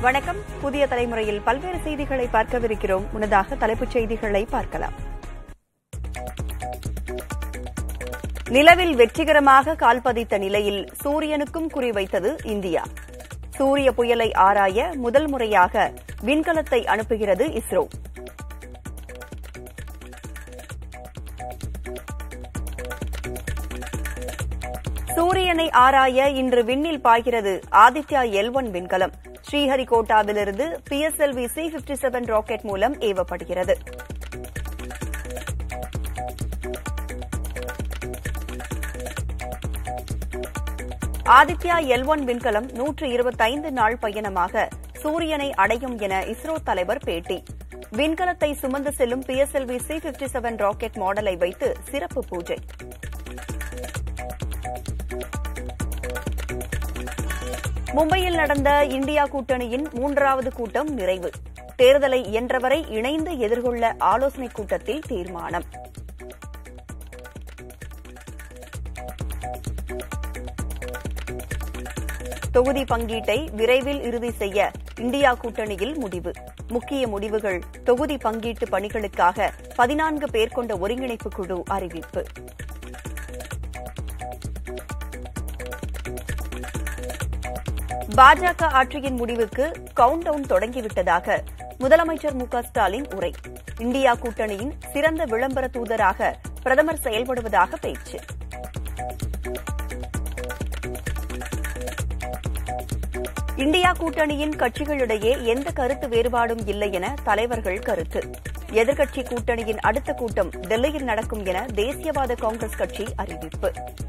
வணக்கம் புதிய தலைமுறையில் பல்வேறு செய்திகளை பார்க்கவிருக்கிறோம் முன்னதாக தலைப்புச் செய்திகளை பார்க்கலாம் நிலவில் வெற்றிகரமாக கால் பதித்த நிலையில் சூரியனுக்கும் குறிவைத்தது இந்தியா சூரிய புயலை ஆராய முதல் முறையாக விண்கலத்தை அனுப்புகிறது இஸ்ரோ சூரியனை ஆராய இன்று விண்ணில் பாய்கிறது ஆதித்யா எல் ஒன் விண்கலம் ஸ்ரீஹரிகோட்டாவிலிருந்து PSLV C fifty seven rocket மூலம் ஏவப்படுகிறது ஆதித்யா எல் ஒன் விண்கலம் நூற்று இருபத்தைந்து நாள் பயணமாக சூரியனை அடையும் என இஸ்ரோ தலைவர் பேட்டி விண்கலத்தை சுமந்து செல்லும் PSLV C fifty seven rocket மாடலை வைத்து சிறப்பு பூஜை மும்பையில் நடந்த இந்தியா கூட்டணியின் மூன்றாவது கூட்டம் நிறைவு தேர்தலை இயன்றவரை இணைந்து எதிர்கொள்ள ஆலோசனைக் கூட்டத்தில் தீர்மானம் தொகுதி பங்கீட்டை விரைவில் இறுதி செய்ய இந்தியா கூட்டணியில் முடிவு முக்கிய முடிவுகள் தொகுதி பங்கீட்டு பணிகளுக்காக பதினான்கு பேர் கொண்ட ஒருங்கிணைப்பு குழு அறிவிப்பு பாஜக ஆட்சியின் முடிவுக்கு கவுண்ட் டவுன் தொடங்கிவிட்டதாக முதலமைச்சர் மு க ஸ்டாலின் உரை இந்தியா கூட்டணியின் சிறந்த விளம்பர தூதராக பிரதமர் செயல்படுவதாக பேச்சு இந்தியா கூட்டணியின் கட்சிகளிடையே எந்த கருத்து வேறுபாடும் இல்லை என தலைவர்கள் கருத்து எதிர்க்கட்சி கூட்டணியின் அடுத்த கூட்டம் டெல்லியில் நடக்கும் என தேசியவாத காங்கிரஸ் கட்சி அறிவிப்பு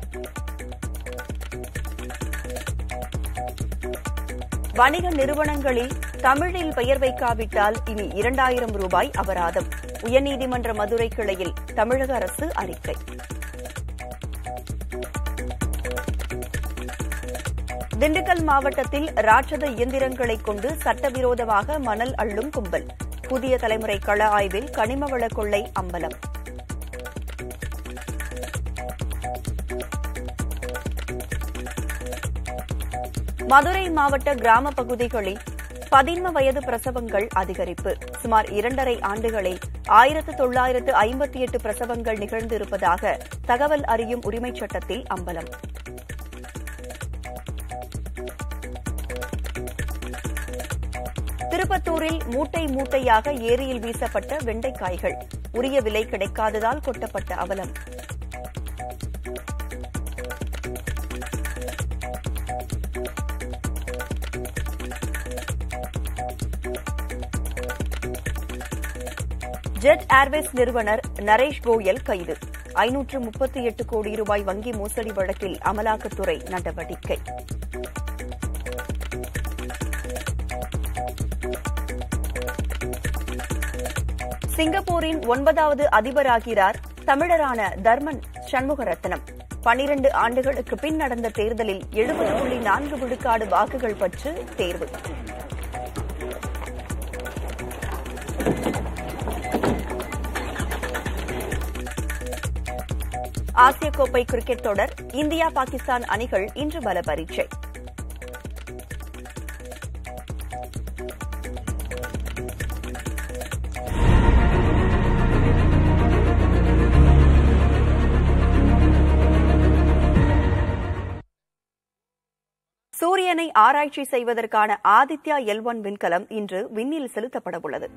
வணிக நிறுவனங்களில் தமிழில் பெயர் வைக்காவிட்டால் இனி இரண்டாயிரம் ரூபாய் அபராதம் உயர்நீதிமன்ற மதுரை கிளையில் தமிழக அரசு அறிக்கை திண்டுக்கல் மாவட்டத்தில் ராட்சத இயந்திரங்களைக் கொண்டு சட்டவிரோதமாக மணல் அள்ளும் கும்பல் புதிய தலைமுறை கள ஆய்வில் கனிமவள கொள்ளை அம்பலம் மதுரை மாவட்ட கிராம பகுதிகளில் பதின்ம வயது பிரசவங்கள் அதிகரிப்பு சுமார் இரண்டரை ஆண்டுகளில் ஆயிரத்து தொள்ளாயிரத்து ஐம்பத்தி எட்டு பிரசவங்கள் நிகழ்ந்திருப்பதாக தகவல் அறியும் உரிமைச் சட்டத்தில் அம்பலம் திருப்பத்தூரில் மூட்டை மூட்டையாக ஏரியில் வீசப்பட்ட வெண்டைக்காய்கள் உரிய விலை கிடைக்காததால் கொட்டப்பட்ட அவலம் ஜெட் ஏர்வேஸ் நிறுவனர் நரேஷ் கோயல் கைது ஐநூற்று முப்பத்தி எட்டு கோடி ரூபாய் வங்கி மோசடி வழக்கில் அமலாக்கத்துறை நடவடிக்கை சிங்கப்பூரின் ஒன்பதாவது அதிபராகிறார் தமிழரான தர்மன் சண்முகரத்னம் பனிரண்டு ஆண்டுகளுக்கு பின் நடந்த தேர்தலில் எழுபது புள்ளி நான்கு விழுக்காடு வாக்குகள் பெற்று தேர்வு ஆசிய கோப்பை கிரிக்கெட் தொடர் இந்தியா பாகிஸ்தான் அணிகள் இன்று பல பரீட்சை சூரியனை ஆராய்ச்சி செய்வதற்கான ஆதித்யா எல் ஒன் விண்கலம் இன்று விண்ணில் செலுத்தப்பட உள்ளது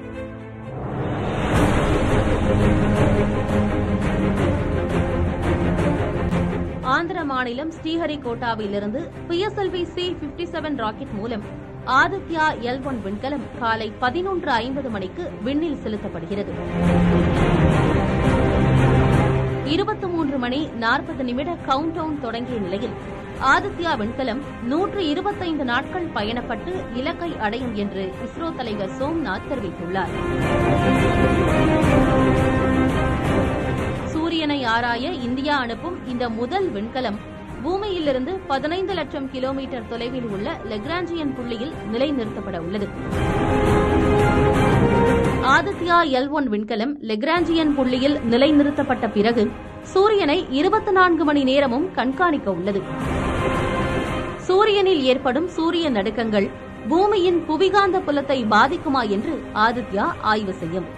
ஆந்திர மாநிலம் ஸ்ரீஹரிகோட்டாவிலிருந்து PSLV C fifty seven rocket மூலம் ஆதித்யா எல் ஒன் விண்கலம் காலை பதினொன்று ஐம்பது மணிக்கு விண்ணில் செலுத்தப்படுகிறது இருபத்தி மூன்று மணி நாற்பது நிமிட கவுண்ட் டவுன் தொடங்கிய நிலையில் ஆதித்யா விண்கலம் நூற்று இருபத்தைந்து நாட்கள் பயணப்பட்டு இலக்கை அடையும் என்று இஸ்ரோ தலைவர் சோம்நாத் தெரிவித்துள்ளார் சூரியனை ஆராய இந்தியா அனுப்பும் இந்த முதல் விண்கலம் பூமியிலிருந்து பதினைந்து லட்சம் கிலோமீட்டர் தொலைவில் உள்ள லெக்ராஞ்சியன் புள்ளியில் நிலைநிறுத்தப்பட உள்ளது ஆதித்யா எல் ஒன் விண்கலம் லெக்ராஞ்சியன் புள்ளியில் நிலைநிறுத்தப்பட்ட பிறகு சூரியனை இருபத்தி நான்கு மணி நேரமும் கண்காணிக்க உள்ளது சூரியனில் ஏற்படும் சூரிய நடுக்கங்கள் பூமியின் புவிகாந்த புலத்தை பாதிக்குமா என்று ஆதித்யா ஆய்வு செய்யும்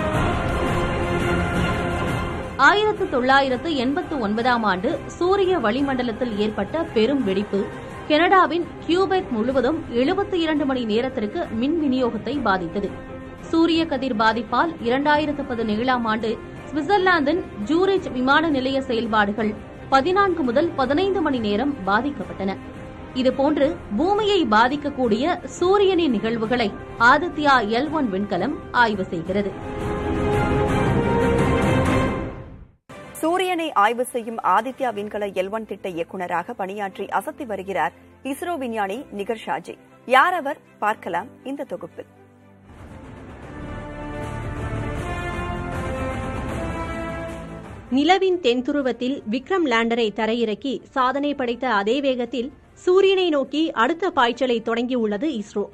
ஆயிரத்து தொள்ளாயிரத்து எண்பத்து ஒன்பதாம் ஆண்டு சூரிய வளிமண்டலத்தில் ஏற்பட்ட பெரும் வெடிப்பு கனடாவின் கியூபெக் முழுவதும் எழுபத்தி இரண்டு மணி நேரத்திற்கு மின் விநியோகத்தை பாதித்தது சூரிய கதிர் பாதிப்பால் இரண்டாயிரத்து பதினேழாம் ஆண்டு சுவிட்சர்லாந்தின் ஜூரிச் விமான நிலைய செயல்பாடுகள் பதினான்கு முதல் பதினைந்து மணி நேரம் பாதிக்கப்பட்டன இதுபோன்று பூமியை பாதிக்கக்கூடிய சூரியனின் நிகழ்வுகளை ஆதித்யா எல் ஒன் விண்கலம் ஆய்வு செய்கிறது சூரியனை ஆய்வு செய்யும் ஆதித்யா விண்கல எல்வன் திட்ட இயக்குநராக பணியாற்றி அசத்தி வருகிறார் இஸ்ரோ விஞ்ஞானி நிகர் ஷாஜி யார் அவர் பார்க்கலாம் இந்த தொகுப்பில் நிலவின் தென்துருவத்தில் விக்ரம் லேண்டரை தரையிறக்கி சாதனை படைத்த அதே வேகத்தில் சூரியனை நோக்கி அடுத்த பாய்ச்சலை தொடங்கியுள்ளது இஸ்ரோ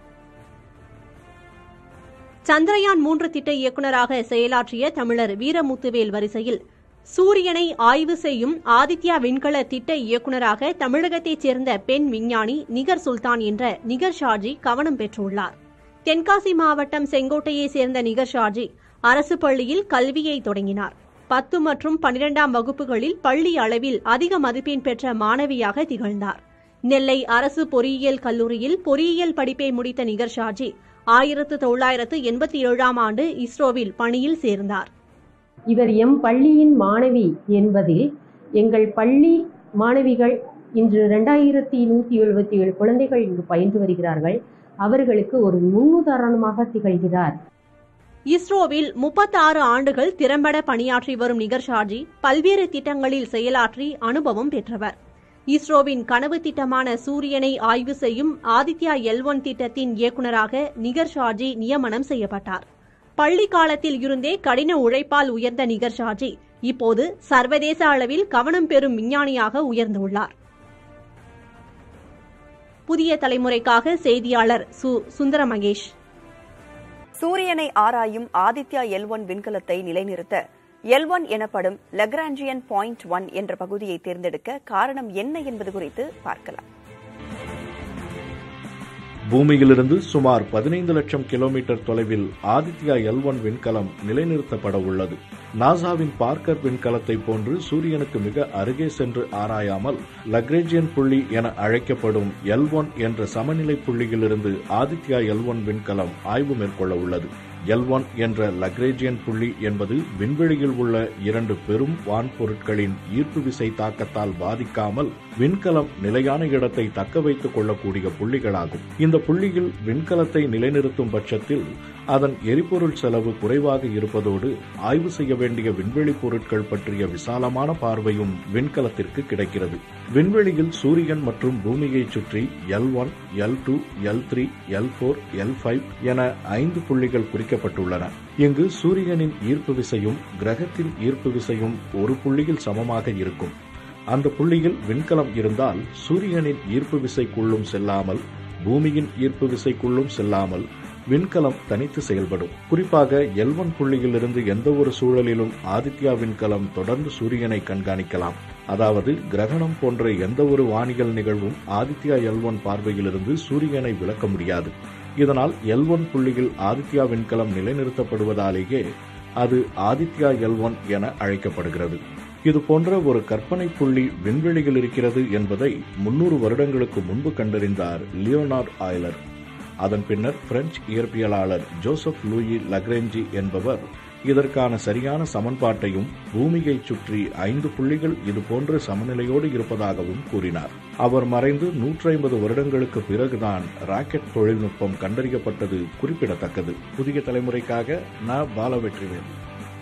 சந்திரயான் மூன்று திட்ட இயக்குநராக செயலாற்றிய தமிழர் வீரமுத்துவேல் வரிசையில் சூரியனை ஆய்வு செய்யும் ஆதித்யா விண்கல திட்ட இயக்குநராக தமிழகத்தைச் சேர்ந்த பெண் விஞ்ஞானி நிகர் சுல்தான் என்ற நிகர் ஷாஜி கவனம் பெற்றுள்ளார் தென்காசி மாவட்டம் செங்கோட்டையைச் சேர்ந்த நிகர் ஷாஜி அரசு பள்ளியில் கல்வியை தொடங்கினார் பத்து மற்றும் பனிரெண்டாம் வகுப்புகளில் பள்ளி அளவில் அதிக மதிப்பெண் பெற்ற மாணவியாக திகழ்ந்தார் நெல்லை அரசு பொறியியல் கல்லூரியில் பொறியியல் படிப்பை முடித்த நிகர் ஷாஜி ஆயிரத்து தொள்ளாயிரத்து எண்பத்தி ஏழாம் ஆண்டு இஸ்ரோவில் பணியில் சேர்ந்தார் இவர் எம் பள்ளியின் மாணவி என்பதில் எங்கள் பள்ளி மாணவிகள் இன்று ரெண்டாயிரத்தி நூற்றி எழுபத்தி ஏழு குழந்தைகள் இங்கு பயின்று வருகிறார்கள் அவர்களுக்கு ஒரு முன்னுதாரணமாக திகழ்கிறார் இஸ்ரோவில் முப்பத்தாறு ஆண்டுகள் திறம்பட பணியாற்றி வரும் நிகர் ஷாஜி பல்வேறு திட்டங்களில் செயலாற்றி அனுபவம் பெற்றவர் இஸ்ரோவின் கனவு திட்டமான சூரியனை ஆய்வு செய்யும் ஆதித்யா எல் ஒன் திட்டத்தின் இயக்குநராக நிகர் ஷாஜி நியமனம் செய்யப்பட்டார் பள்ளி காலத்தில் இருந்தே கடின உழைப்பால் உயர்ந்த நிகர் ஷாஜி இப்போது சர்வதேச அளவில் கவனம் பெறும் விஞ்ஞானியாக உயர்ந்துள்ளார் புதிய தலைமுறைக்காக செய்தியாளர் சு சுந்தர மகேஷ் சூரியனை ஆராயும் ஆதித்யா எல் ஒன் விண்கலத்தை நிலைநிறுத்த எல் ஒன் எனப்படும் லெக்ராஞ்சியன் பாயிண்ட் ஒன் என்ற பகுதியை தேர்ந்தெடுக்க காரணம் என்ன என்பது குறித்து பார்க்கலாம் பூமியிலிருந்து சுமார் பதினைந்து லட்சம் கிலோமீட்டர் தொலைவில் ஆதித்யா எல் ஒன் விண்கலம் நிலைநிறுத்தப்பட உள்ளது நாசாவின் பார்க்கர் விண்கலத்தை போன்று சூரியனுக்கு மிக அருகே சென்று ஆராயாமல் லக்ரேஜியன் புள்ளி என அழைக்கப்படும் எல் ஒன் என்ற சமநிலை புள்ளியிலிருந்து ஆதித்யா எல் ஒன் விண்கலம் ஆய்வு மேற்கொள்ள உள்ளது எல் ஒன் என்ற லக்ரேஜியன் புள்ளி என்பது விண்வெளியில் உள்ள இரண்டு பெரும் வான்பொருட்களின் ஈர்ப்பு விசை தாக்கத்தால் பாதிக்காமல் விண்கலம் நிலையான இடத்தை தக்க வைத்துக் கொள்ளக்கூடிய புள்ளிகளாகும் இந்த புள்ளியில் விண்கலத்தை நிலைநிறுத்தும் பட்சத்தில் அதன் எரிபொருள் செலவு குறைவாக இருப்பதோடு ஆய்வு செய்ய வேண்டிய விண்வெளி பொருட்கள் பற்றிய விசாலமான பார்வையும் விண்கலத்திற்கு கிடைக்கிறது விண்வெளியில் சூரியன் மற்றும் பூமியைச் சுற்றி L one L two L three L four L five என ஐந்து புள்ளிகள் குறிக்கப்பட்டுள்ளன இங்கு சூரியனின் ஈர்ப்பு விசையும் கிரகத்தின் ஈர்ப்பு விசையும் ஒரு புள்ளியில் சமமாக இருக்கும் அந்த புள்ளியில் விண்கலம் இருந்தால் சூரியனின் ஈர்ப்பு விசைக்குள்ளும் செல்லாமல் பூமியின் ஈர்ப்பு விசைக்குள்ளும் செல்லாமல் விண்கலம் தனித்து செயல்படும் குறிப்பாக எல் ஒன் புள்ளியிலிருந்து எந்த ஒரு சூழலிலும் ஆதித்யா விண்கலம் தொடர்ந்து சூரியனை கண்காணிக்கலாம் அதாவது கிரகணம் போன்ற எந்த ஒரு வானியல் நிகழ்வும் ஆதித்யா எல் ஒன் பார்வையிலிருந்து சூரியனை விளக்க முடியாது இதனால் எல் ஒன் புள்ளியில் ஆதித்யா விண்கலம் நிலைநிறுத்தப்படுவதாலேயே அது ஆதித்யா எல் ஒன் என அழைக்கப்படுகிறது இது போன்ற ஒரு கற்பனை புள்ளி விண்வெளியில் இருக்கிறது என்பதை முன்னூறு வருடங்களுக்கு முன்பு கண்டறிந்தார் லியோனார்ட் ஆய்லர் அதன் பின்னர் பிரெஞ்சு இயற்பியலாளர் ஜோசப் லூயி லக்ரெஞ்சி என்பவர் இதற்கான சரியான சமன்பாட்டையும் பூமியை சுற்றி ஐந்து புள்ளிகள் இதுபோன்ற சமநிலையோடு இருப்பதாகவும் கூறினார் அவர் மறைந்து நூற்றி ஐம்பது வருடங்களுக்கு பிறகுதான் ராக்கெட் தொழில்நுட்பம் கண்டறியப்பட்டது குறிப்பிடத்தக்கது புதிய தலைமுறைக்காக ந பாலவெற்றிவேல்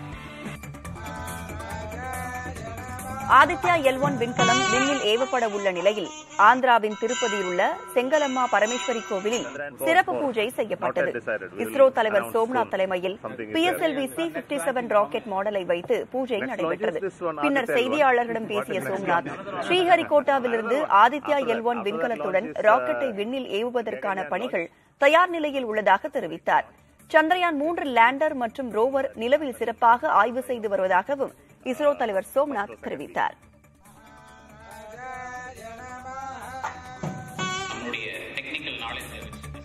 ஆதித்யா எல் ஒன் விண்கலம் விண்ணில் ஏவப்பட உள்ள நிலையில் ஆந்திராவின் திருப்பதியில் உள்ள செங்கலம்மா பரமேஸ்வரி கோவிலில் சிறப்பு பூஜை செய்யப்பட்டது இஸ்ரோ தலைவர் சோம்நாத் தலைமையில் PSLV C fifty seven rocket மாடலை வைத்து பூஜை நடைபெற்றது பின்னர் செய்தியாளர்களிடம் பேசிய சோம்நாத் ஸ்ரீஹரிகோட்டாவிலிருந்து ஆதித்யா எல் ஒன் விண்கலத்துடன் ராக்கெட்டை விண்ணில் ஏவுவதற்கான பணிகள் தயார் நிலையில் உள்ளதாக தெரிவித்தார் சந்திரயான் மூன்று லேண்டர் மற்றும் ரோவர் நிலவில் சிறப்பாக ஆய்வு செய்து வருவதாகவும் இஸ்ரோ தலைவர் சோம்நாத் தெரிவித்தார் நம்மளுடைய டெக்னிக்கல் நாலேஜை வச்சு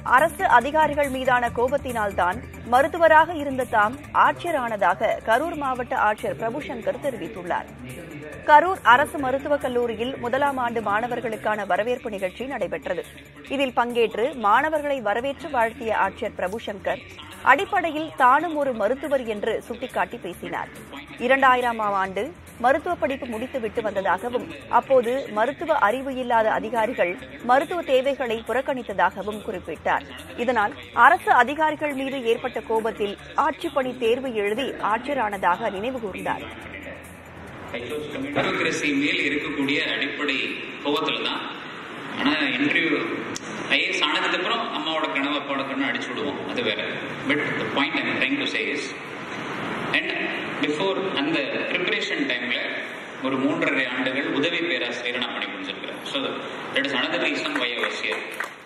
அரசு அதிகாரிகள் மீதான கோபத்தினால்தான் மருத்துவராக இருந்த தாம் ஆட்சியரானதாக கரூர் மாவட்ட ஆட்சியர் பிரபுசங்கர் தெரிவித்துள்ளார் கரூர் அரசு மருத்துவக் கல்லூரியில் முதலாம் ஆண்டு மாணவர்களுக்கான வரவேற்பு நிகழ்ச்சி நடைபெற்றது இதில் பங்கேற்று மாணவர்களை வரவேற்று வாழ்த்திய ஆட்சியர் பிரபுசங்கர் அடிப்படையில் தானும் ஒரு மருத்துவர் என்று சுட்டிக்காட்டி பேசினார் இரண்டாயிரம் ஆண்டு மருத்துவ படிப்பு முடித்துவிட்டு வந்ததாகவும் அப்போது மருத்துவ அறிவு இல்லாத அதிகாரிகள் மருத்துவ தேவைகளை புறக்கணித்ததாகவும் குறிப்பிட்டார் இதனால் அரசு அதிகாரிகள் மீது ஏற்பட்ட கோபத்தில் ஆட்சிப்பணி தேர்வு எழுதி ஆட்சியரானதாக நினைவு கூர்ந்தார் பியூரோக்ரஸி மேல் இருக்கக்கூடிய அடிப்படை கோவத்தில் தான் ஆனால் இன்டர்வியூ ஐஏஎஸ் ஆனதுக்கு அப்புறம் அம்மாவோட கனவு அப்பாவோட கனவு அடிச்சு விடுவோம் அது வேற but the point I'm trying to say is and before அந்த ப்ரிப்பரேஷன் டைமில் ஒரு மூன்றரை ஆண்டுகள் உதவி பேராசிரியரை நான் பணி புரிஞ்சிருக்கிறேன் so that is another reason why our here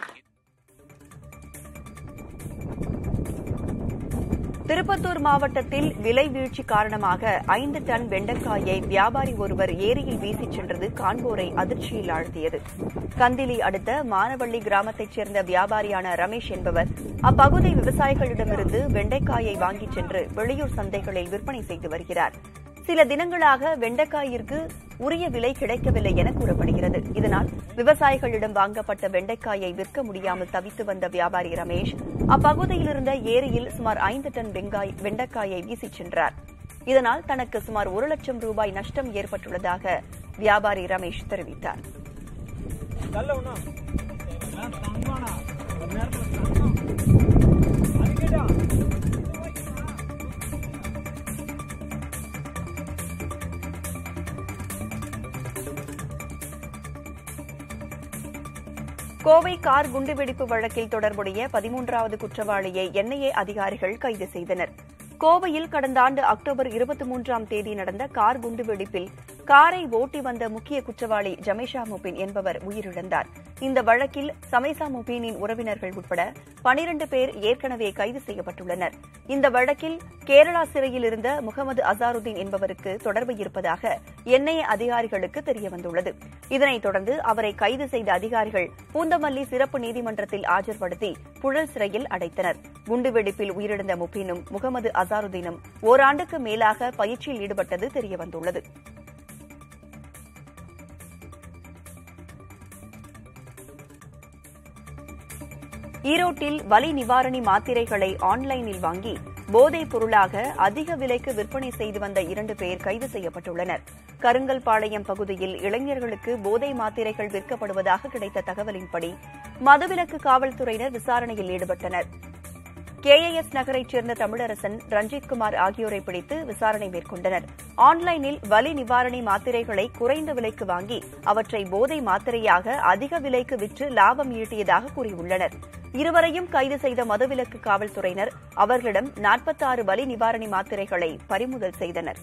Tirupattur மாவட்டத்தில் விலை வீழ்ச்சி காரணமாக ஐந்து டன் வெண்டைக்காயை வியாபாரி ஒருவர் ஏரியில் வீசிச் சென்றது காண்போரை அதிர்ச்சியில் ஆழ்த்தியது கந்திலி அடுத்த மானவள்ளி கிராமத்தைச் சேர்ந்த வியாபாரியான ரமேஷ் என்பவர் அப்பகுதி விவசாயிகளிடமிருந்து வெண்டைக்காயை வாங்கிச் சென்று வெளியூர் சந்தைகளில் விற்பனை செய்து வருகிறார் சில தினங்களாக வெண்டைக்காயிற்கு உரிய விலை கிடைக்கவில்லை என கூறப்படுகிறது இதனால் விவசாயிகளிடம் வாங்கப்பட்ட வெண்டைக்காயை விற்க முடியாமல் தவித்து வந்த வியாபாரி ரமேஷ் அப்பகுதியில் இருந்த ஏரியில் சுமார் ஐந்து டன் வெங்காய் வெண்டைக்காயை வீசிச் சென்றார் இதனால் தனக்கு சுமார் ஒரு லட்சம் ரூபாய் நஷ்டம் ஏற்பட்டுள்ளதாக வியாபாரி ரமேஷ் தெரிவித்தார் கோவை கார் குண்டுவெடிப்பு வழக்கில் தொடர்புடைய பதிமூன்றாவது குற்றவாளியை என்ஐஏ அதிகாரிகள் கைது செய்தனர் கோவையில் கடந்த ஆண்டு அக்டோபர் இருபத்தி மூன்றாம் தேதி நடந்த கார் குண்டுவெடிப்பில் காரை ஓட்டி வந்த முக்கிய குற்றவாளி ஜமேஷா முபின் என்பவர் உயிரிழந்தார் இந்த வழக்கில் சமைசா முபீனின் உறவினர்கள் உட்பட பனிரண்டு பேர் ஏற்கனவே கைது செய்யப்பட்டுள்ளனர் இந்த வழக்கில் கேரளா சிறையில் இருந்த முகமது அசாருதீன் என்பவருக்கு தொடர்பு இருப்பதாக என்ஐஏ அதிகாரிகளுக்கு தெரியவந்துள்ளது இதனைத் தொடர்ந்து அவரை கைது செய்த அதிகாரிகள் பூந்தமல்லி சிறப்பு நீதிமன்றத்தில் ஆஜர்படுத்தி புழல் சிறையில் அடைத்தனர் குண்டுவெடிப்பில் உயிரிழந்த முபீனும் முகமது அசாருதீனும் ஓராண்டுக்கு மேலாக பயிற்சியில் ஈடுபட்டது தெரியவந்துள்ளது ஈரோட்டில் வலி நிவாரணி மாத்திரைகளை ஆன்லைனில் வாங்கி போதைப் பொருளாக அதிக விலைக்கு விற்பனை செய்து வந்த இரண்டு பேர் கைது செய்யப்பட்டுள்ளனர் கருங்கல்பாளையம் பகுதியில் இளைஞர்களுக்கு போதை மாத்திரைகள் விற்கப்படுவதாக கிடைத்த தகவலின்படி மதுவிலக்கு காவல்துறையினர் விசாரணையில் ஈடுபட்டனர் கேஏஎஸ் நகரைச் சேர்ந்த தமிழரசன் ரஞ்சித்குமார் ஆகியோரை பிடித்து விசாரணை மேற்கொண்டனர் ஆன்லைனில் வலி நிவாரணி மாத்திரைகளை குறைந்த விலைக்கு வாங்கி அவற்றை போதை மாத்திரையாக அதிக விலைக்கு விற்று லாபம் ஈட்டியதாக கூறியுள்ளனர் இருவரையும் கைது செய்த மதுவிலக்கு காவல்துறையினர் அவர்களிடம் நாற்பத்தாறு வலி நிவாரணி மாத்திரைகளை பறிமுதல் செய்தனர்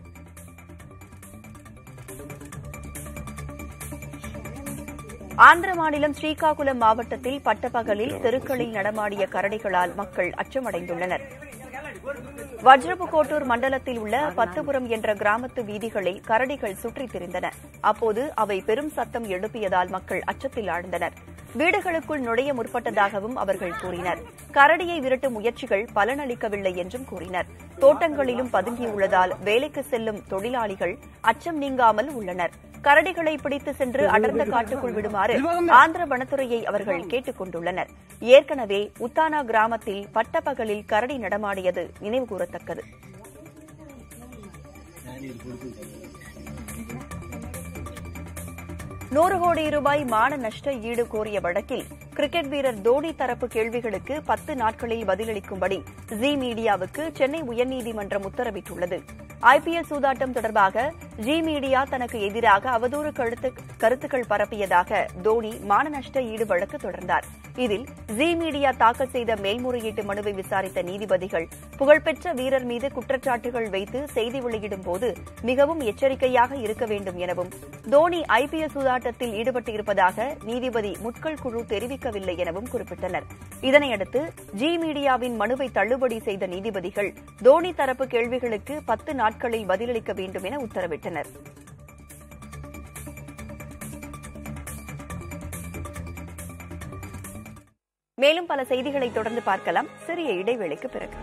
ஆந்திர மாநிலம் ஸ்ரீகாகுளம் மாவட்டத்தில் பட்டப்பகலில் தெருக்களில் நடமாடிய கரடிகளால் மக்கள் அச்சமடைந்துள்ளனர் வஜ்ரபுகோட்டூர் மண்டலத்தில் உள்ள பத்துபுரம் என்ற கிராமத்து வீதிகளில் கரடிகள் சுற்றித் திரிந்தன அப்போது அவை பெரும் சத்தம் எழுப்பியதால் மக்கள் அச்சத்தில் ஆழ்ந்தனர் வீடுகளுக்குள் நுழைய முற்பட்டதாகவும் அவர்கள் கூறினர் கரடியை விரட்டும் முயற்சிகள் பலனளிக்கவில்லை என்றும் கூறினர் தோட்டங்களிலும் பதுங்கியுள்ளதால் வேலைக்கு செல்லும் தொழிலாளிகள் அச்சம் நீங்காமல் உள்ளனர் கரடிகளை பிடித்து சென்று அடர்ந்த காட்டுக்குள் விடுமாறு ஆந்திர வனத்துறையை அவர்கள் கேட்டுக் கொண்டுள்ளனர் ஏற்கனவே உத்தானா கிராமத்தில் பட்டப்பகலில் கரடி நடமாடியது நினைவுகூரத்தக்கது நூறு கோடி ரூபாய் மான நஷ்ட ஈடு கோரிய வழக்கில் கிரிக்கெட் வீரர் தோனி தரப்பு கேள்விகளுக்கு பத்து நாட்களில் பதிலளிக்கும்படி ஜி மீடியாவுக்கு சென்னை உயர்நீதிமன்றம் உத்தரவிட்டுள்ளது ஐபிஎல் சூதாட்டம் தொடர்பாக ஜி மீடியா தனக்கு எதிராக அவதூறு கருத்து கருத்துக்கள் பரப்பியதாக தோனி மான நஷ்ட ஈடு வழக்கு தொடர்ந்தார் இதில் ஜி மீடியா தாக்கல் செய்த மேல்முறையீட்டு மனுவை விசாரித்த நீதிபதிகள் புகழ்பெற்ற வீரர் மீது குற்றச்சாட்டுகள் வைத்து செய்தி வெளியிடும் போது மிகவும் எச்சரிக்கையாக இருக்க வேண்டும் எனவும் தோனி ஐபிஎல் சூதாட்டத்தில் ஈடுபட்டிருப்பதாக நீதிபதி முட்கள் குழு தெரிவிக்கவில்லை எனவும் குறிப்பிட்டனர் இதனையடுத்து ஜி மீடியாவின் மனுவை தள்ளுபடி செய்த நீதிபதிகள் தோனி தரப்பு கேள்விகளுக்கு பத்து நாட்களில் பதிலளிக்க வேண்டும் என உத்தரவிட்டனர் மேலும் பல செய்திகளை தொடர்ந்து பார்க்கலாம் சிறிய இடைவேளைக்கு பிறகு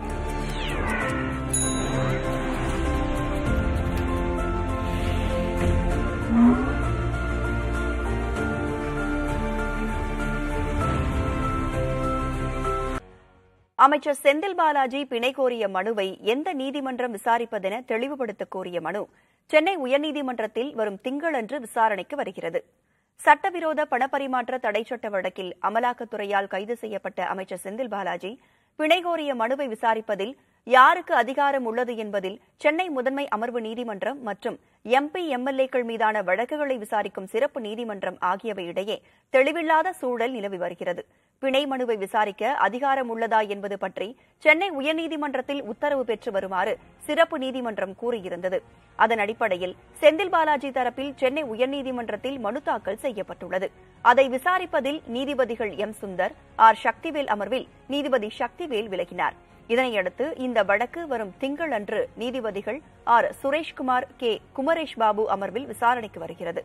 அமைச்சர் செந்தில் பாலாஜி பிணை கோரிய மனுவை எந்த நீதிமன்றம் விசாரிப்பதென தெளிவுபடுத்த கோரிய மனு சென்னை உயர்நீதிமன்றத்தில் வரும் திங்களன்று விசாரணைக்கு வருகிறது சட்டவிரோத பணப்பரிமாற்ற தடை சட்ட வழக்கில் அமலாக்கத்துறையால் கைது செய்யப்பட்ட அமைச்சர் செந்தில் பாலாஜி பிணை கோரிய மனுவை விசாரிப்பதில் யாருக்கு அதிகாரம் உள்ளது என்பதில் சென்னை முதன்மை அமர்வு நீதிமன்றம் மற்றும் எம்பி எம்எல்ஏக்கள் மீதான வழக்குகளை விசாரிக்கும் சிறப்பு நீதிமன்றம் ஆகியவை இடையே தெளிவில்லாத சூழல் நிலவி வருகிறது பிணை மனுவை விசாரிக்க அதிகாரம் உள்ளதா என்பது பற்றி சென்னை உயர்நீதிமன்றத்தில் உத்தரவு பெற்று வருமாறு சிறப்பு நீதிமன்றம் கூறியிருந்தது அதன் அடிப்படையில் செந்தில் பாலாஜி தரப்பில் சென்னை உயர்நீதிமன்றத்தில் மனு தாக்கல் செய்யப்பட்டுள்ளது அதை விசாரிப்பதில் நீதிபதிகள் எம் சுந்தர் ஆர் சக்திவேல் அமர்வில் நீதிபதி சக்திவேல் விலகினார் இதனையடுத்து இந்த வழக்கு வரும் திங்களன்று நீதிபதிகள் ஆர் சுரேஷ்குமார் கே குமரேஷ் பாபு அமர்வில் விசாரணைக்கு வருகிறது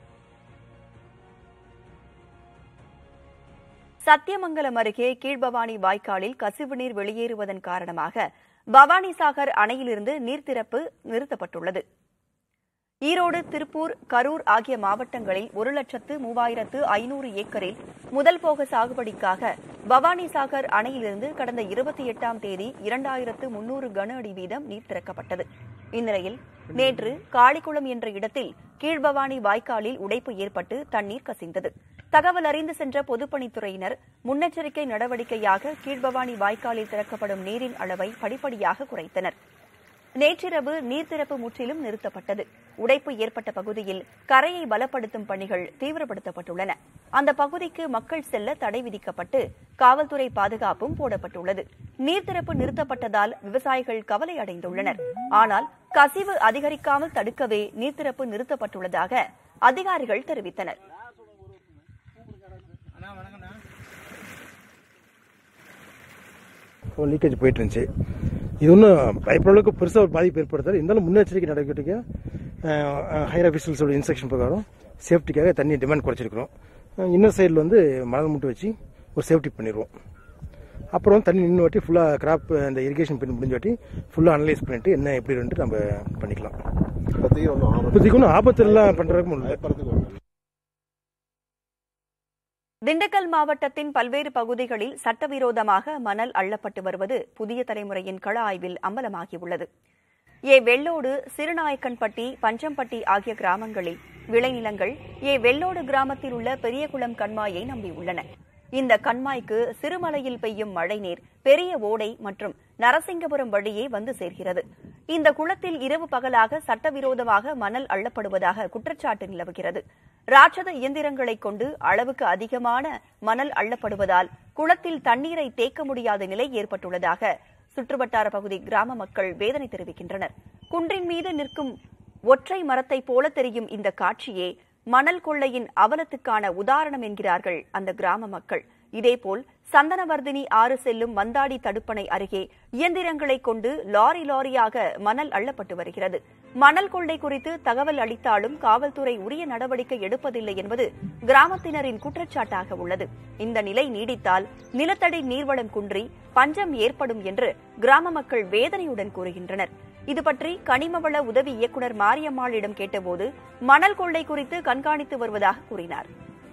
சத்தியமங்கலம் அருகே கீழ்பவானி வாய்க்காலில் கசிவு நீர் வெளியேறுவதன் காரணமாக பவானிசாகர் அணையிலிருந்து நீர் திறப்பு நிறுத்தப்பட்டுள்ளது ஈரோடு திருப்பூர் கரூர் ஆகிய மாவட்டங்களில் ஒரு லட்சத்து மூவாயிரத்து ஐநூறு ஏக்கரில் முதல் போக சாகுபடிக்காக பவானிசாகர் அணையிலிருந்து கடந்த இருபத்தி எட்டாம் தேதி இரண்டாயிரத்து முன்னூறு கன அடி வீதம் நீர் திறக்கப்பட்டது இந்நிலையில் நேற்று காளிக்குளம் என்ற இடத்தில் கீழ்பவானி வாய்க்காலில் உடைப்பு ஏற்பட்டு தண்ணீர் கசிந்தது தகவல் அறிந்து சென்ற பொதுப்பணித்துறையினர் முன்னெச்சரிக்கை நடவடிக்கையாக கீழ்பவானி வாய்க்காலில் திறக்கப்படும் நீரின் அளவை படிப்படியாக குறைத்தனர் நேற்றிரவு நீர் திறப்பு முற்றிலும் நிறுத்தப்பட்டது உடைப்பு ஏற்பட்ட பகுதியில் கரையை பலப்படுத்தும் பணிகள் தீவிரப்படுத்தப்பட்டுள்ளன அந்த பகுதிக்கு மக்கள் செல்ல தடை விதிக்கப்பட்டு காவல்துறை பாதுகாப்பும் போடப்பட்டுள்ளது நீர் திறப்பு நிறுத்தப்பட்டதால் விவசாயிகள் கவலை அடைந்துள்ளனர் ஆனால் கசிவு அதிகரிக்காமல் தடுக்கவே நீர் திறப்பு நிறுத்தப்பட்டுள்ளதாக அதிகாரிகள் தெரிவித்தனர் லீக்கேஜ் போயிட்டு இருந்துச்சு இது ஒன்றும் பயப்படுற அளவுக்கு பெருசாக ஒரு பாதிப்பு ஏற்படுத்தாது இருந்தாலும் முன்னெச்சரிக்கை நடவடிக்கை ஹையர் ஆஃபீஸர்ஸோட இன்ஸ்ட்ரக்ஷன் பிரகாரம் சேஃப்டிக்காக தண்ணி டிமாண்ட் குறைச்சிருக்கிறோம் இன்னர் சைடில் வந்து மணல் மூட்டை வச்சு ஒரு சேஃப்டி பண்ணிடுவோம் அப்புறம் தண்ணி நின்று வாட்டி ஃபுல்லாக கிராப் அந்த இரிகேஷன் பண்ணி முடிஞ்ச வாட்டி ஃபுல்லாக அனலைஸ் பண்ணிட்டு என்ன எப்படி ரெண்டு நம்ம பண்ணிக்கலாம் இப்போதைக்கு ஒன்றும் ஆபத்து எல்லாம் பண்ணுறதுக்கு முடியல திண்டுக்கல் மாவட்டத்தின் பல்வேறு பகுதிகளில் சட்டவிரோதமாக மணல் அள்ளப்பட்டு வருவது புதிய தலைமுறையின் கள ஆய்வில் அம்பலமாகியுள்ளது ஏ வெள்ளோடு சிறுநாயக்கன்பட்டி பஞ்சம்பட்டி ஆகிய கிராமங்களில் விளைநிலங்கள் ஏ வெள்ளோடு கிராமத்தில் உள்ள பெரியகுளம் கண்மாயை நம்பியுள்ளன இந்த கண்மாய்க்கு சிறுமலையில் பெய்யும் மழைநீர் பெரிய ஓடை மற்றும் நரசிங்கபுரம் வழியே வந்து சேர்கிறது இந்த குளத்தில் இரவு பகலாக சட்டவிரோதமாக மணல் அள்ளப்படுவதாக குற்றச்சாட்டு நிலவுகிறது ராட்சத இயந்திரங்களை கொண்டு அளவுக்கு அதிகமான மணல் அள்ளப்படுவதால் குளத்தில் தண்ணீரை தேக்க முடியாத நிலை ஏற்பட்டுள்ளதாக சுற்றுவட்டார பகுதி கிராம மக்கள் வேதனை தெரிவிக்கின்றனர் குன்றின் மீது நிற்கும் ஒற்றை மரத்தை போல தெரியும் இந்த காட்சியே மணல் கொள்ளையின் அவலத்துக்கான உதாரணம் என்கிறார்கள் அந்த கிராம மக்கள் இதேபோல் சந்தனவர்தினி ஆறு செல்லும் மந்தாடி தடுப்பணை அருகே இயந்திரங்களை கொண்டு லாரி லாரியாக மணல் அள்ளப்பட்டு வருகிறது மணல் கொள்ளை குறித்து தகவல் அளித்தாலும் காவல்துறை உரிய நடவடிக்கை எடுப்பதில்லை என்பது கிராமத்தினரின் குற்றச்சாட்டாக உள்ளது இந்த நிலை நீடித்தால் நிலத்தடி நீர்வளம் குன்றி பஞ்சம் ஏற்படும் என்று கிராம மக்கள் வேதனையுடன் கூறுகின்றனர் இது பற்றி கனிமவள உதவி இயக்குநர் மாரியம்மாளிடம் கேட்டபோது மணல் கொள்ளை குறித்து கண்காணித்து வருவதாக கூறினார்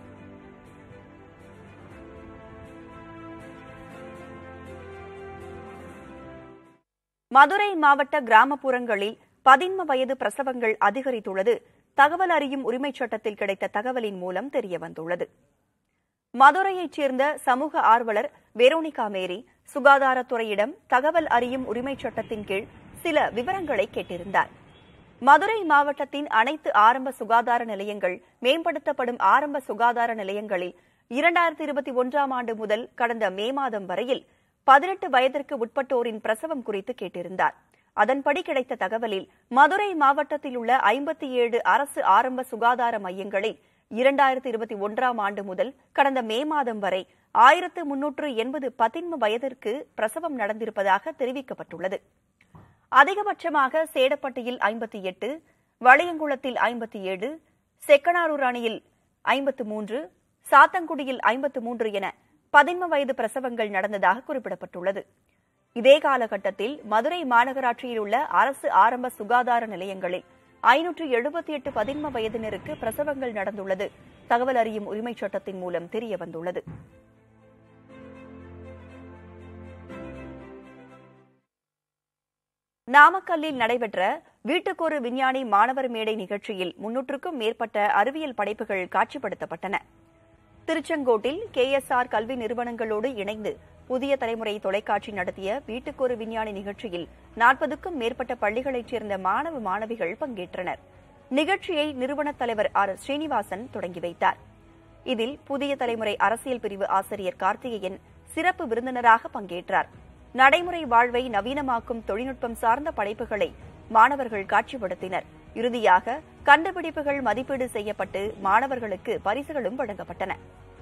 மதுரை மாவட்ட கிராமப்புறங்களில் பதின்ம வயது பிரசவங்கள் அதிகரித்துள்ளது தகவல் அறியும் உரிமைச் சட்டத்தில் கிடைத்த தகவலின் மூலம் தெரியவந்துள்ளது மதுரையைச் சேர்ந்த சமூக ஆர்வலர் வெரோனிகா மேரி சுகாதாரத்துறையிடம் தகவல் அறியும் உரிமைச் சட்டத்தின் கீழ் சில விவரங்களை கேட்டிருந்தார் மதுரை மாவட்டத்தின் அனைத்து ஆரம்ப சுகாதார நிலையங்கள் மேம்படுத்தப்படும் ஆரம்ப சுகாதார நிலையங்களில் இரண்டாயிரத்தி இருபத்தி ஒன்றாம் ஆண்டு முதல் கடந்த மே மாதம் வரையில் பதினெட்டு வயதிற்கு உட்பட்டோரின் பிரசவம் குறித்து கேட்டிருந்தார் அதன்படி கிடைத்த தகவலில் மதுரை மாவட்டத்தில் உள்ள ஐம்பத்தி ஏழு அரசு ஆரம்ப சுகாதார மையங்களில் இரண்டாயிரத்தி இருபத்தி ஒன்றாம் ஆண்டு முதல் கடந்த மே மாதம் வரை ஆயிரத்து முன்னூற்று எண்பது பதின்ம வயதிற்கு பிரசவம் நடந்திருப்பதாக தெரிவிக்கப்பட்டுள்ளது அதிகபட்சமாக சேடப்பட்டியில் ஐம்பத்தி எட்டு வளையங்குளத்தில் ஐம்பத்தி ஏழு செக்கனாரூர் அணையில் ஐம்பத்து மூன்று சாத்தங்குடியில் ஐம்பத்து மூன்று என பதின்ம வயது பிரசவங்கள் நடந்ததாக குறிப்பிடப்பட்டுள்ளது இதே காலகட்டத்தில் மதுரை மாநகராட்சியில் உள்ள அரசு ஆரம்ப சுகாதார நிலையங்களில் ஐநூற்று எழுபத்தி எட்டு பதின்ம வயதினருக்கு பிரசவங்கள் நடந்துள்ளது தகவல் அறியும் உரிமைச் சட்டத்தின் மூலம் தெரியவந்துள்ளது நாமக்கல்லில் நடைபெற்ற வீட்டுக்கொரு விஞ்ஞானி மாணவர் மேடை நிகழ்ச்சியில் முன்னூற்றுக்கும் மேற்பட்ட அறிவியல் படைப்புகள் காட்சிப்படுத்தப்பட்டன திருச்செங்கோட்டில் கேஎஸ்ஆர் கல்வி நிறுவனங்களோடு இணைந்து புதிய தலைமுறை தொலைக்காட்சி நடத்திய வீட்டுக்கொரு விஞ்ஞானி நிகழ்ச்சியில் நாற்பதுக்கும் மேற்பட்ட பள்ளிகளைச் சேர்ந்த மாணவ மாணவிகள் பங்கேற்றனர் நிகழ்ச்சியை நிறுவனத் தலைவர் ஆர் ஸ்ரீனிவாசன் தொடங்கி வைத்தார் இதில் புதிய தலைமுறை அரசியல் பிரிவு ஆசிரியர் கார்த்திகேயன் சிறப்பு விருந்தினராக பங்கேற்றார் நடைமுறை வாழ்வை நவீனமாக்கும் தொழில்நுட்பம் சார்ந்த படைப்புகளை மாணவர்கள் காட்சிப்படுத்தினர் இறுதியாக கண்டுபிடிப்புகள் மதிப்பீடு செய்யப்பட்டு மாணவர்களுக்கு பரிசுகளும் வழங்கப்பட்டன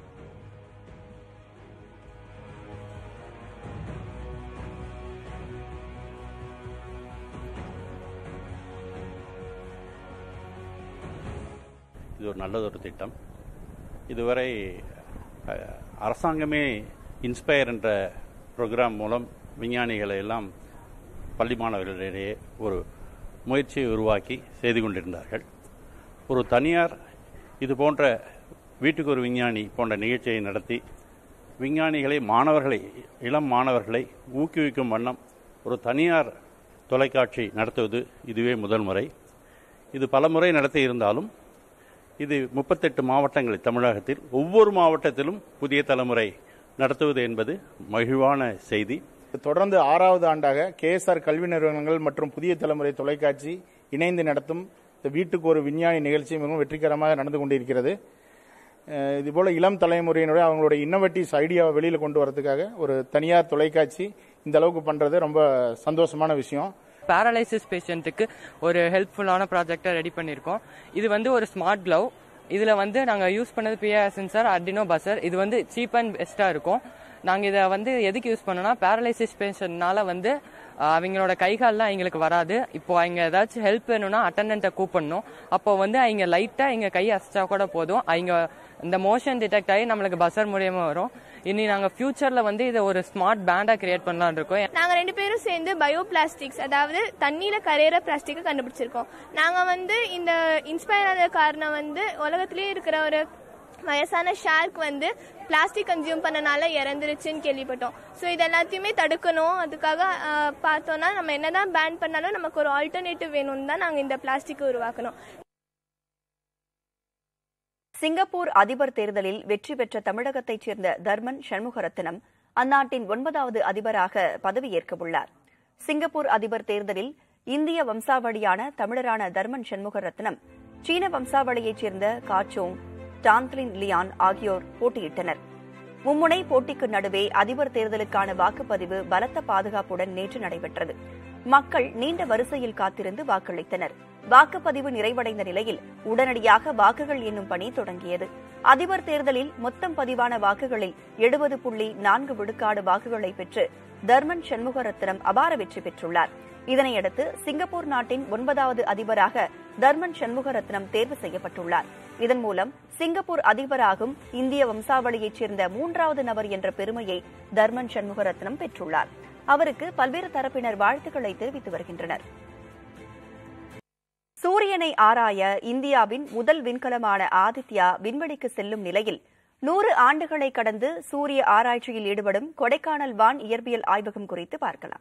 இது ஒரு நல்லதொரு திட்டம் இதுவரை அஹ், அரசாங்கமே இன்ஸ்பயர் என்ற ப்ரோக்ராம் மூலம் விஞ்ஞானிகளை எல்லாம் பள்ளி மாணவர்களிடையே ஒரு முயற்சியை உருவாக்கி செய்து கொண்டிருந்தார்கள் ஒரு தனியார் இது போன்ற வீட்டுக்கு ஒரு விஞ்ஞானி போன்ற நிகழ்ச்சியை நடத்தி விஞ்ஞானிகளை மாணவர்களை இளம் மாணவர்களை ஊக்குவிக்கும் வண்ணம் ஒரு தனியார் தொலைக்காட்சி நடத்துவது இதுவே முதல் முறை இது பல முறை நடத்தி இருந்தாலும் இது முப்பத்தெட்டு மாவட்டங்களில் தமிழகத்தில் ஒவ்வொரு மாவட்டத்திலும் புதிய தலைமுறை நடத்துவது என்பது மகிழ்வான செய்தி தொடர்ந்து ஆறாவது ஆண்டாக கேஎஸ்ஆர் கல்வி நிறுவனங்கள் மற்றும் புதிய தலைமுறை தொலைக்காட்சி இணைந்து நடத்தும் இந்த வீட்டுக்கு ஒரு விஞ்ஞானி நிகழ்ச்சி மிகவும் வெற்றிகரமாக நடந்து கொண்டிருக்கிறது அஹ் இதுபோல இளம் தலைமுறையினுடைய அவங்களுடைய இன்னோவேட்டிவ்ஸ் ஐடியாவை வெளியில் கொண்டு வரதுக்காக ஒரு தனியார் தொலைக்காட்சி இந்த அளவுக்கு பண்றது ரொம்ப சந்தோஷமான விஷயம் பேரலைசிஸ் பேஷண்ட்டுக்கு ஒரு ஹெல்ப்ஃபுல்லான ப்ராஜெக்டை ரெடி பண்ணியிருக்கோம் இது வந்து ஒரு ஸ்மார்ட் க்ளவ் இதில் வந்து நாங்கள் யூஸ் பண்ணது பிஆர் சென்சார் அர்டினோ பசர் இது வந்து சீப் அண்ட் பெஸ்ட்டாக இருக்கும் நாங்கள் இதை வந்து எதுக்கு யூஸ் பண்ணோம்னா பேரலைசிஸ் பேஷண்ட்னால வந்து ஆஹ், அவங்களோட கைகால்லாம் எங்களுக்கு வராது இப்போ அவங்க ஏதாச்சும் ஹெல்ப் வேணும்னா அட்டண்டன்ட்டை கூப்பிடணும் அப்போ வந்து அவங்க லைட்டாக எங்கள் கை அசைச்சா கூட போதும் அவங்க இந்த மோஷன் டிடெக்ட் ஆகி நம்மளுக்கு பசர் மூலியமா வரும் இனி நாங்கள் ஃபியூச்சரில் வந்து இதை ஒரு ஸ்மார்ட் பேண்டாக கிரியேட் பண்ணலாம்னு இருக்கோம் நாங்க ரெண்டு பேரும் சேர்ந்து பயோ பிளாஸ்டிக்ஸ் அதாவது தண்ணியில கரையிற பிளாஸ்டிக்கை கண்டுபிடிச்சிருக்கோம் நாங்க வந்து இந்த இன்ஸ்பயர் ஆன காரணம் வந்து உலகத்திலேயே இருக்கிற ஒரு வயசான ஷார்க் வந்து பிளாஸ்டிக் கன்சியூம் பண்ணனால இறந்துருச்சுன்னு கேள்விப்பட்டோம் ஸோ இது எல்லாத்தையுமே தடுக்கணும் அதுக்காக ஆஹ், பார்த்தோம்னா நம்ம என்னதான் பேன் பண்ணாலும் நமக்கு ஒரு ஆல்டர்னேட்டிவ் வேணும்னு தான் நாங்கள் இந்த பிளாஸ்டிக்கை உருவாக்கணும் சிங்கப்பூர் அதிபர் தேர்தலில் வெற்றி பெற்ற தமிழகத்தைச் சேர்ந்த தர்மன் சண்முகரத்னம் அந்நாட்டின் ஒன்பதாவது அதிபராக பதவியேற்க உள்ளார் சிங்கப்பூர் அதிபர் தேர்தலில் இந்திய வம்சாவளியான தமிழரான தர்மன் சண்முகரத்னம் சீன வம்சாவளியைச் சேர்ந்த காச்சோங் டான்த்லின் லியான் ஆகியோர் போட்டியிட்டனர் மும்முனை போட்டிக்கு நடுவே அதிபர் தேர்தலுக்கான வாக்குப்பதிவு பலத்த பாதுகாப்புடன் நேற்று நடைபெற்றது மக்கள் நீண்ட வரிசையில் காத்திருந்து வாக்களித்தனர் வாக்குப்பதிவு நிறைவடைந்த நிலையில் உடனடியாக வாக்குகள் எண்ணும் பணி தொடங்கியது அதிபர் தேர்தலில் மொத்தம் பதிவான வாக்குகளில் எழுபது புள்ளி நான்கு விழுக்காடு வாக்குகளை பெற்று தர்மன் சண்முகரத்னம் அபார வெற்றி பெற்றுள்ளார் இதனையடுத்து சிங்கப்பூர் நாட்டின் ஒன்பதாவது அதிபராக தர்மன் சண்முகரத்னம் தேர்வு செய்யப்பட்டுள்ளார் இதன் மூலம் சிங்கப்பூர் அதிபராகும் இந்திய வம்சாவளியைச் சேர்ந்த மூன்றாவது நபர் என்ற பெருமையை தர்மன் சண்முகரத்னம் பெற்றுள்ளார் அவருக்கு பல்வேறு தரப்பினர் வாழ்த்துக்களை தெரிவித்து வருகின்றனர் சூரியனை ஆராய இந்தியாவின் முதல் விண்கலமான ஆதித்யா விண்வெளிக்கு செல்லும் நிலையில் நூறு ஆண்டுகளை கடந்து சூரிய ஆராய்ச்சியில் ஈடுபடும் கொடைக்கானல் வான் இயற்பியல் ஆய்வகம் குறித்து பார்க்கலாம்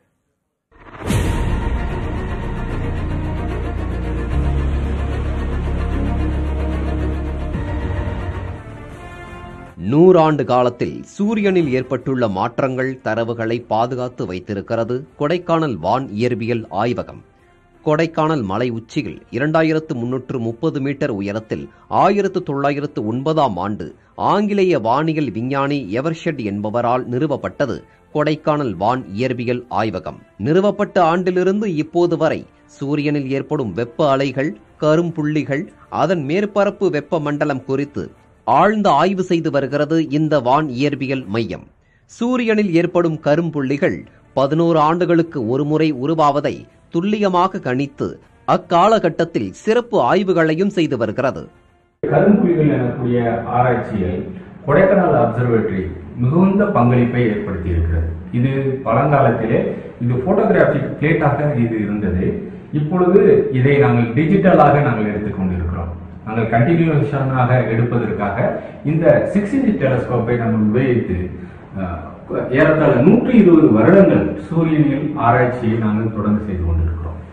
நூறாண்டு காலத்தில் சூரியனில் ஏற்பட்டுள்ள மாற்றங்கள் தரவுகளை பாதுகாத்து வைத்திருக்கிறது கொடைக்கானல் வான் இயற்பியல் ஆய்வகம் கொடைக்கானல் மலை உச்சியில் இரண்டாயிரத்து முன்னூற்று முப்பது மீட்டர் உயரத்தில் ஆயிரத்து தொள்ளாயிரத்து ஒன்பதாம் ஆண்டு ஆங்கிலேய வானியல் விஞ்ஞானி எவர்ஷெட் என்பவரால் நிறுவப்பட்டது கொடைக்கானல் வான் இயற்பியல் ஆய்வகம் நிறுவப்பட்ட ஆண்டிலிருந்து இப்போது வரை சூரியனில் ஏற்படும் வெப்ப அலைகள் கரும்புள்ளிகள் அதன் மேற்பரப்பு வெப்ப மண்டலம் குறித்து ஆழ்ந்த ஆய்வு செய்து வருகிறது இந்த வான் இயற்பியல் மையம் சூரியனில் ஏற்படும் கரும்புள்ளிகள் பதினோரு ஆண்டுகளுக்கு ஒருமுறை உருவாவதை துல்லியமாக கணித்து அக்காலகட்டத்தில் சிறப்பு ஆய்வுகளையும் செய்து வருகிறது கரும்புலிகள் எனக்கூடிய ஆராய்ச்சியில் கொடைக்கானல் அப்சர்வேட்டரி மிகுந்த பங்களிப்பை ஏற்படுத்தி இருக்கிறது இது பழங்காலத்திலே இது போட்டோகிராஃபிக் பிளேட்டாக இது இருந்தது இப்பொழுது இதை நாங்கள் டிஜிட்டலாக நாங்கள் எடுத்துக்கொண்டிருக்கிறோம் நாங்கள் கண்டினியூஷனாக எடுப்பதற்காக இந்த சிக்ஸ் இன்ச் டெலஸ்கோப்பை நாங்கள் உபயோகித்து அஹ், ஏறத்தாழ நூற்றி இருபது வருடங்கள் சூரியனில் ஆராய்ச்சியை நாங்கள் தொடர்ந்து செய்து கொண்டிருக்கிறோம்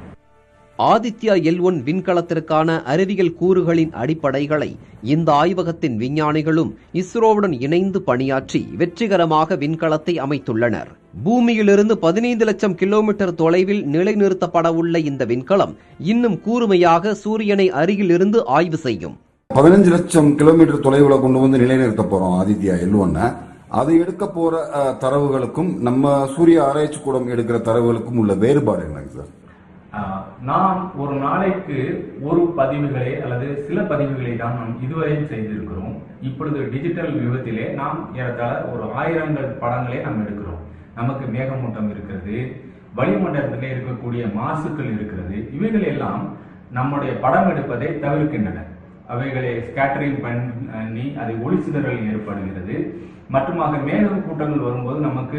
ஆதித்யா எல் ஒன் விண்கலத்திற்கான அறிவியல் கூறுகளின் அடிப்படைகளை இந்த ஆய்வகத்தின் விஞ்ஞானிகளும் இஸ்ரோவுடன் இணைந்து பணியாற்றி வெற்றிகரமாக விண்கலத்தை அமைத்துள்ளனர் பூமியிலிருந்து பதினைந்து லட்சம் கிலோமீட்டர் தொலைவில் நிலைநிறுத்தப்பட உள்ள இந்த விண்கலம் இன்னும் கூர்மையாக சூரியனை அருகில் இருந்து ஆய்வு செய்யும் பதினஞ்சு லட்சம் கிலோமீட்டர் தொலைவுல கொண்டு வந்து நிலைநிறுத்த போறோம் ஆதித்யா எல் அது எடுக்க போற அஹ், தரவுகளுக்கும் நம்ம சூரிய ஆராய்ச்சி கூடம் எடுக்கிற தரவுகளுக்கும் உள்ள வேறுபாடு என்னங்க சார் ஆஹ், நாம் ஒரு நாளைக்கு ஒரு பதிவுகளை அல்லது சில பதிவுகளை தான் நாம் இதுவரையும் செய்திருக்கிறோம் இப்பொழுது டிஜிட்டல் யுகத்திலே நாம் ஏறத்தாழ ஒரு ஆயிரங்கள் படங்களை நாம் எடுக்கிறோம் நமக்கு மேகமூட்டம் இருக்கிறது வளிமண்டலத்திலே இருக்கக்கூடிய மாசுக்கள் இருக்கிறது இவைகள் எல்லாம் நம்முடைய படம் எடுப்பதை தவிர்க்கின்றன அவைகளை ஸ்கேட்டரிங் பண்ணி அதை ஒளி சிதறல் ஏற்படுகிறது மற்றுமாக மேக கூட்டங்கள் வரும்போது நமக்கு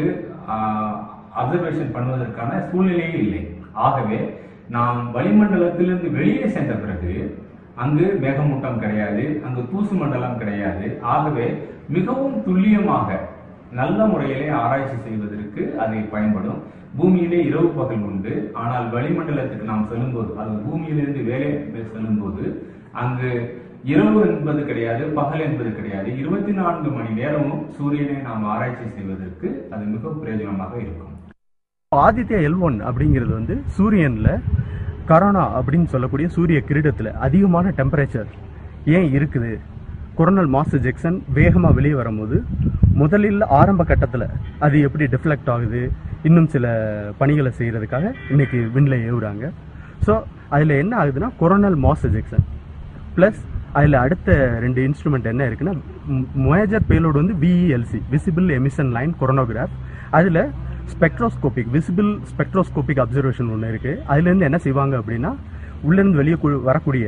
அப்சர்வேஷன் பண்ணுவதற்கான சூழ்நிலையே இல்லை ஆகவே நாம் வளிமண்டலத்திலிருந்து வெளியே சென்ற பிறகு அங்கு மேகமூட்டம் கிடையாது அங்கு தூசு மண்டலம் கிடையாது ஆகவே மிகவும் துல்லியமாக நல்ல முறையிலே ஆராய்ச்சி செய்வதற்கு அது பயன்படும் பூமியிலே இரவு பகல் உண்டு ஆனால் வளிமண்டலத்துக்கு நாம் செல்லும்போது அது பூமியிலிருந்து வேலை செல்லும்போது அங்கு இரவு என்பது கிடையாது பகல் என்பது கிடையாது இருபத்தி நான்கு மணி நேரமும் சூரியனை நாம் ஆராய்ச்சி செய்வதற்கு அது மிக பிரயோஜனமாக இருக்கும் ஆதித்யா எல் ஒன் அப்படிங்கிறது வந்து சூரியன்ல கரோனா அப்படின்னு சொல்லக்கூடிய சூரிய கிரீடத்துல அதிகமான டெம்பரேச்சர் ஏன் இருக்குது கொரோனல் மாஸ் ஜெக்சன் வேகமா வெளியே வரும்போது முதலில் ஆரம்ப கட்டத்துல அது எப்படி டிஃப்ளெக்ட் ஆகுது இன்னும் சில பணிகளை செய்யறதுக்காக இன்னைக்கு விண்ணில் ஏவுறாங்க ஸோ அதில் என்ன ஆகுதுன்னா கொரோனல் மாஸ் ஜெக்சன் ப்ளஸ் அதில் அடுத்த ரெண்டு இன்ஸ்ட்ருமெண்ட் என்ன இருக்குன்னா மேஜர் பேலோடு வந்து VELC visible emission line coronagraph அதில் ஸ்பெக்ட்ரோஸ்கோபிக் விசிபிள் ஸ்பெக்ட்ரோஸ்கோபிக் அப்சர்வேஷன் ஒன்று இருக்குது அதுலேருந்து என்ன செய்வாங்க அப்படின்னா உள்ளேருந்து வெளியே கு- வரக்கூடிய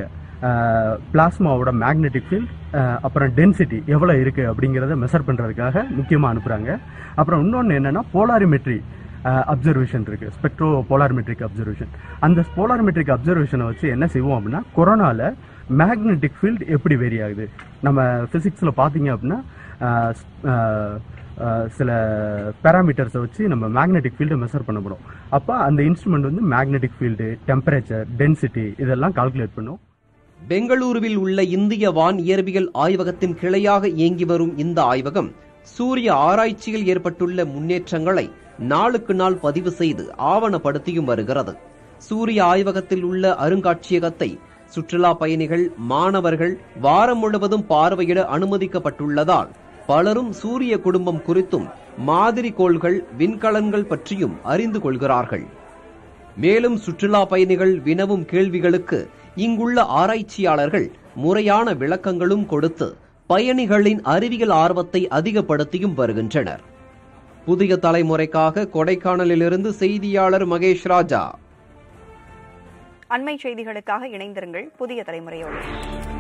பிளாஸ்மாவோட மேக்னெட்டிக் ஃபீல்ட் அப்புறம் டென்சிட்டி எவ்வளோ இருக்குது அப்படிங்கிறத மெஷர் பண்ணுறதுக்காக முக்கியமாக அனுப்புகிறாங்க அப்புறம் இன்னொன்று என்னென்னா போலாரிமெட்ரி அப்சர்வேஷன் இருக்குது ஸ்பெக்ட்ரோ போலாரிமெட்ரிக் அப்சர்வேஷன் அந்த போலாரிமெட்ரிக் அப்சர்வேஷனை வச்சு என்ன செய்வோம் அப்படின்னா கொரோனாவில் மேக்னெட்டிக் ஃபீல்ட் எப்படி வேரி ஆகுது நம்ம ஃபிசிக்ஸில் பார்த்தீங்க அப்படின்னா அஹ், அஹ், அஹ், சில பேராமீட்டர்ஸை வச்சு நம்ம மேக்னெட்டிக் ஃபீல்டை மெஷர் பண்ண முடியும் அப்போ அந்த இன்ஸ்ட்ருமெண்ட் வந்து மேக்னெட்டிக் ஃபீல்டு டெம்பரேச்சர் டென்சிட்டி இதெல்லாம் கால்குலேட் பண்ணும் பெங்களூருவில் உள்ள இந்திய வான் இயற்பியல் ஆய்வகத்தின் கிளையாக இயங்கி வரும் இந்த ஆய்வகம் சூரிய ஆராய்ச்சியில் ஏற்பட்டுள்ள முன்னேற்றங்களை நாளுக்கு நாள் பதிவு செய்து ஆவணப்படுத்தியும் வருகிறது சூரிய ஆய்வகத்தில் உள்ள அருங்காட்சியகத்தை சுற்றுலா பயணிகள் மாணவர்கள் வாரம் முழுவதும் பார்வையிட அனுமதிக்கப்பட்டுள்ளதால் பலரும் சூரிய குடும்பம் குறித்தும் மாதிரி கோள்கள் விண்கலன்கள் பற்றியும் அறிந்து கொள்கிறார்கள் மேலும் சுற்றுலா பயணிகள் வினவும் கேள்விகளுக்கு இங்குள்ள ஆராய்ச்சியாளர்கள் முறையான விளக்கங்களும் கொடுத்து பயணிகளின் அறிவியல் ஆர்வத்தை அதிகப்படுத்தியும் வருகின்றனர் புதிய தலைமுறைக்காக கொடைக்கானலிலிருந்து செய்தியாளர் மகேஷ் ராஜா அண்மை செய்திகளுக்காக இணைந்திருங்கள் புதிய தலைமுறையோடு